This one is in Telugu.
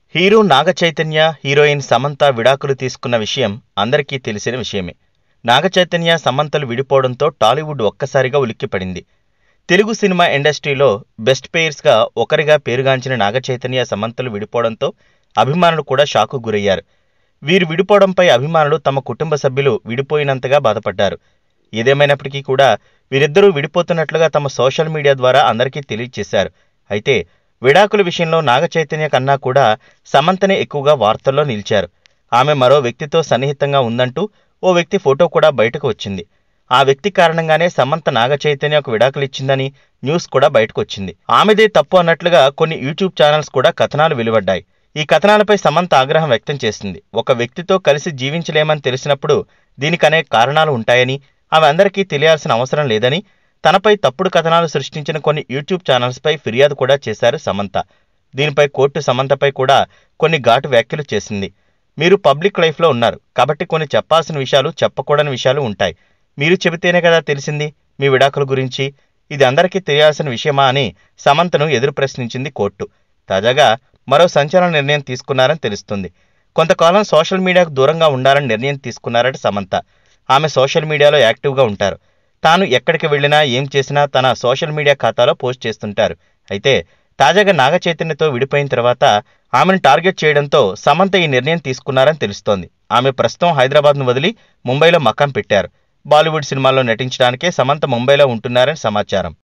హీరో నాగ చైతన్య హీరోయిన్ సమంత విడాకులు తీసుకున్న విషయం అందరికీ తెలిసిన విషయమే నాగ చైతన్య సమంతలు విడిపోవడంతో టాలీవుడ్ ఒక్కసారిగా ఉలిక్కిపడింది తెలుగు సినిమా ఇండస్ట్రీలో బెస్ట్ పేయర్స్గా ఒకరిగా పేరుగాంచిన నాగ చైతన్య సమంతలు విడిపోవడంతో అభిమానులు కూడా షాకు గురయ్యారు వీరు విడిపోవడంపై అభిమానులు తమ కుటుంబ సభ్యులు విడిపోయినంతగా బాధపడ్డారు ఏదేమైనప్పటికీ కూడా వీరిద్దరూ విడిపోతున్నట్లుగా తమ సోషల్ మీడియా ద్వారా అందరికీ తెలియజేశారు అయితే విడాకుల విషయంలో నాగ చైతన్య కన్నా కూడా సమంతనే ఎక్కువగా వార్తల్లో నిలిచారు ఆమె మరో వ్యక్తితో సన్నిహితంగా ఉందంటూ ఓ వ్యక్తి ఫోటో కూడా బయటకు వచ్చింది ఆ వ్యక్తి కారణంగానే సమంత నాగ చైతన్యకు విడాకులు ఇచ్చిందని న్యూస్ కూడా బయటకు వచ్చింది ఆమెదే తప్పు అన్నట్లుగా కొన్ని యూట్యూబ్ ఛానల్స్ కూడా కథనాలు వెలువడ్డాయి ఈ కథనాలపై సమంత ఆగ్రహం వ్యక్తం చేసింది ఒక వ్యక్తితో కలిసి జీవించలేమని తెలిసినప్పుడు దీనికి అనేక కారణాలు ఉంటాయని అవి అందరికీ తెలియాల్సిన అవసరం లేదని తనపై తప్పుడు కథనాలు సృష్టించిన కొన్ని యూట్యూబ్ ఛానల్స్పై ఫిర్యాదు కూడా చేశారు సమంత దీనిపై కోర్టు సమంతపై కూడా కొన్ని ఘాటు వ్యాఖ్యలు చేసింది మీరు పబ్లిక్ లైఫ్లో ఉన్నారు కాబట్టి కొన్ని చెప్పాల్సిన విషయాలు చెప్పకూడని విషయాలు ఉంటాయి మీరు చెబితేనే కదా తెలిసింది మీ విడాకుల గురించి ఇది అందరికీ తెలియాల్సిన విషయమా అని సమంతను ఎదురు ప్రశ్నించింది కోర్టు తాజాగా మరో సంచలన నిర్ణయం తీసుకున్నారని తెలుస్తుంది కొంతకాలం సోషల్ మీడియాకు దూరంగా ఉండాలని నిర్ణయం తీసుకున్నారట సమంత ఆమె సోషల్ మీడియాలో యాక్టివ్గా ఉంటారు తాను ఎక్కడికి వెళ్ళినా ఏం చేసినా తన సోషల్ మీడియా ఖాతాలో పోస్ట్ చేస్తుంటారు అయితే తాజాగా నాగ చైతన్యతో విడిపోయిన తర్వాత ఆమెను టార్గెట్ చేయడంతో సమంత ఈ నిర్ణయం తీసుకున్నారని తెలుస్తోంది ఆమె ప్రస్తుతం హైదరాబాద్ను వదిలి ముంబైలో మకాం పెట్టారు బాలీవుడ్ సినిమాల్లో నటించడానికే సమంత ముంబైలో ఉంటున్నారని సమాచారం